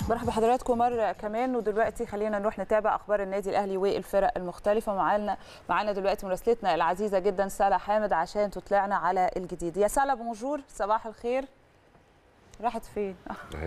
برحب بحضراتكم مره كمان ودلوقتي خلينا نروح نتابع اخبار النادي الاهلي والفرق المختلفه معانا معانا دلوقتي مراسلتنا العزيزه جدا سالا حامد عشان تطلعنا على الجديد يا سالا بونجور صباح الخير راحت فين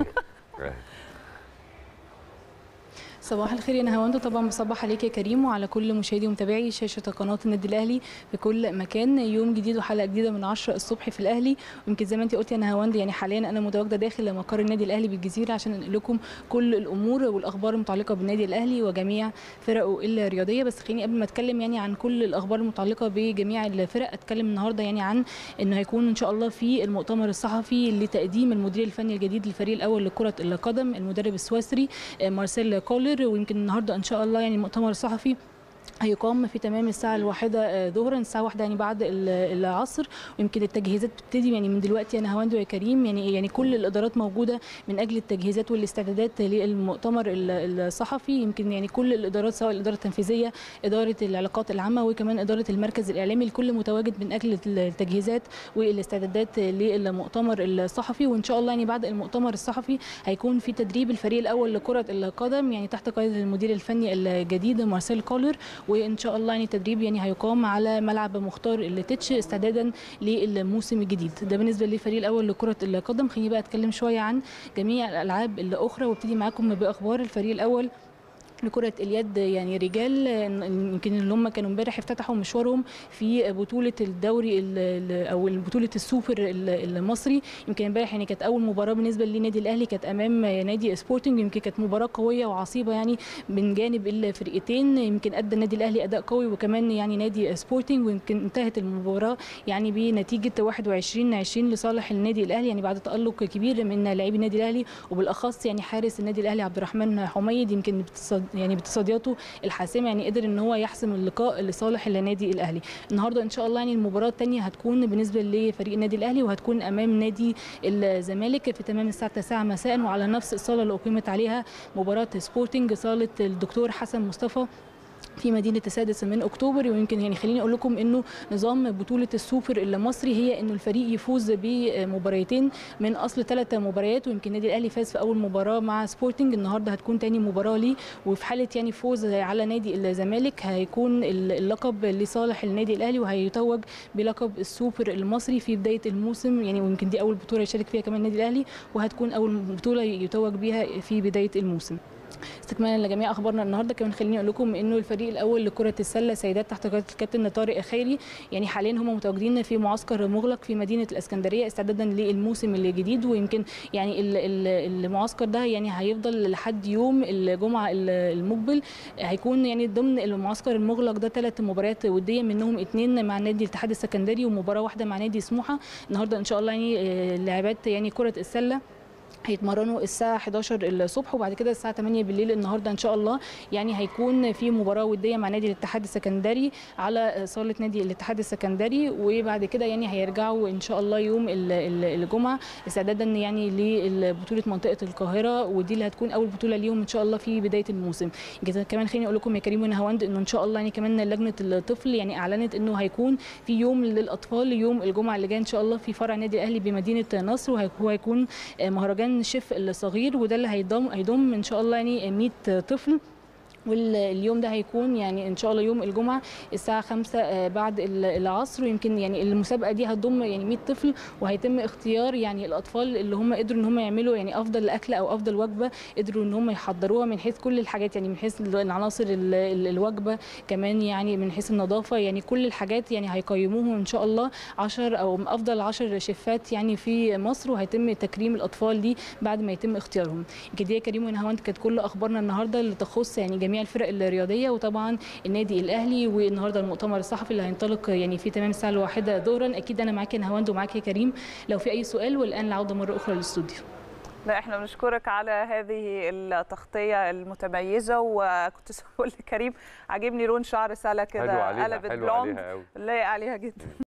صباح الخير يا نهاوند طبعا بصبح عليك يا كريم وعلى كل مشاهدي ومتابعي شاشه قناه النادي الاهلي في كل مكان يوم جديد وحلقه جديده من 10 الصبح في الاهلي ويمكن زي ما انت قلت يا نهاوند يعني حاليا انا متواجده داخل مقر النادي الاهلي بالجزيره عشان انقل لكم كل الامور والاخبار المتعلقه بالنادي الاهلي وجميع فرقه الرياضيه بس خليني قبل ما اتكلم يعني عن كل الاخبار المتعلقه بجميع الفرق اتكلم النهارده يعني عن انه هيكون ان شاء الله في المؤتمر الصحفي لتقديم المدير الفني الجديد للفريق الاول لكره القدم المدرب السويسري مارسيل كولر ويمكن النهارده ان شاء الله يعني المؤتمر الصحفي هيقام في تمام الساعة الواحدة ظهرا الساعة واحدة يعني بعد العصر ويمكن التجهيزات بتبتدي يعني من دلوقتي أنا هواندو يا كريم يعني يعني كل الإدارات موجودة من أجل التجهيزات والاستعدادات للمؤتمر الصحفي يمكن يعني كل الإدارات سواء الإدارة التنفيذية إدارة العلاقات العامة وكمان إدارة المركز الإعلامي الكل متواجد من أجل التجهيزات والاستعدادات للمؤتمر الصحفي وإن شاء الله يعني بعد المؤتمر الصحفي هيكون في تدريب الفريق الأول لكرة القدم يعني تحت قيادة المدير الفني الجديد مارسيل كولر وان شاء الله يعني التدريب يعني هيقام على ملعب مختار التتش استعدادا للموسم الجديد ده بالنسبه للفريق الاول لكره القدم خليني بقى اتكلم شويه عن جميع الالعاب الاخرى وابتدي معاكم باخبار الفريق الاول لكرة اليد يعني رجال يمكن اللي هم كانوا امبارح افتتحوا مشوارهم في بطولة الدوري او بطولة السوبر المصري يمكن امبارح يعني كانت أول مباراة بالنسبة للنادي الأهلي كانت أمام نادي سبورتنج يمكن كانت مباراة قوية وعصيبة يعني من جانب الفرقتين يمكن أدى النادي الأهلي أداء قوي وكمان يعني نادي سبورتنج ويمكن انتهت المباراة يعني بنتيجة 21 20 لصالح النادي الأهلي يعني بعد تألق كبير من لاعبي النادي الأهلي وبالأخص يعني حارس النادي الأهلي عبد الرحمن حميد يمكن يعني باتصادياته الحاسمه يعني قدر ان هو يحسم اللقاء لصالح النادي الاهلي النهارده ان شاء الله يعني المباراه الثانيه هتكون بالنسبه لفريق النادي الاهلي وهتكون امام نادي الزمالك في تمام الساعه 9 مساء وعلى نفس الصاله اللي اقيمت عليها مباراه سبورتنج صاله الدكتور حسن مصطفى في مدينه السادس من اكتوبر ويمكن يعني خليني اقول لكم انه نظام بطوله السوبر المصري هي انه الفريق يفوز بمباريتين من اصل ثلاث مباريات ويمكن النادي الاهلي فاز في اول مباراه مع سبورتنج النهارده هتكون ثاني مباراه ليه وفي حاله يعني فوز على نادي الزمالك هيكون اللقب لصالح النادي الاهلي وهيتوج بلقب السوبر المصري في بدايه الموسم يعني ويمكن دي اول بطوله يشارك فيها كمان النادي الاهلي وهتكون اول بطوله يتوج بيها في بدايه الموسم استكمالا لجميع اخبارنا النهارده كمان خليني اقول لكم انه الفريق الاول لكره السله سيدات تحت قياده الكابتن طارق خيري يعني حاليا هم متواجدين في معسكر مغلق في مدينه الاسكندريه استعدادا للموسم الجديد ويمكن يعني المعسكر ده يعني هيفضل لحد يوم الجمعه المقبل هيكون يعني ضمن المعسكر المغلق ده ثلاث مباريات وديه منهم اثنين مع نادي الاتحاد السكندري ومباراه واحده مع نادي سموحه النهارده ان شاء الله يعني لاعبات يعني كره السله هيتمرنوا الساعة 11 الصبح وبعد كده الساعة 8 بالليل النهاردة إن شاء الله يعني هيكون في مباراة ودية مع نادي الاتحاد السكندري على صالة نادي الاتحاد السكندري وبعد كده يعني هيرجعوا إن شاء الله يوم الجمعة استعدادا يعني لبطولة منطقة القاهرة ودي اللي هتكون أول بطولة ليهم إن شاء الله في بداية الموسم كمان خليني أقول لكم يا كريم ونهاوند إنه إن شاء الله يعني كمان لجنة الطفل يعني أعلنت إنه هيكون في يوم للأطفال يوم الجمعة اللي جاي إن شاء الله في فرع النادي الأهلي بمدينة نصر وهيكون مهرجان شيف الصغير وده اللي هيضم هيضم ان شاء الله يعني 100 طفل واليوم ده هيكون يعني ان شاء الله يوم الجمعه الساعه 5 بعد العصر ويمكن يعني المسابقه دي هتضم يعني 100 طفل وهيتم اختيار يعني الاطفال اللي هم قدروا ان هم يعملوا يعني افضل اكل او افضل وجبه قدروا ان هم يحضروها من حيث كل الحاجات يعني من حيث العناصر الوجبه كمان يعني من حيث النظافه يعني كل الحاجات يعني هيقيموهم ان شاء الله 10 او افضل 10 شيفات يعني في مصر وهيتم تكريم الاطفال دي بعد ما يتم اختيارهم كده يا كريم ونهاوند كانت كل اخبارنا النهارده اللي تخص يعني جميع الفرق الرياضيه وطبعا النادي الاهلي والنهارده المؤتمر الصحفي اللي هينطلق يعني في تمام الساعه الواحده ظهرا اكيد انا معاك يا نهاوند ومعاك يا كريم لو في اي سؤال والان العوده مره اخرى للاستوديو لا احنا بنشكرك على هذه التغطيه المتميزه وكنت بقول لكريم عاجبني لون شعر سلا كده قلبت بلوند لايق عليها جدا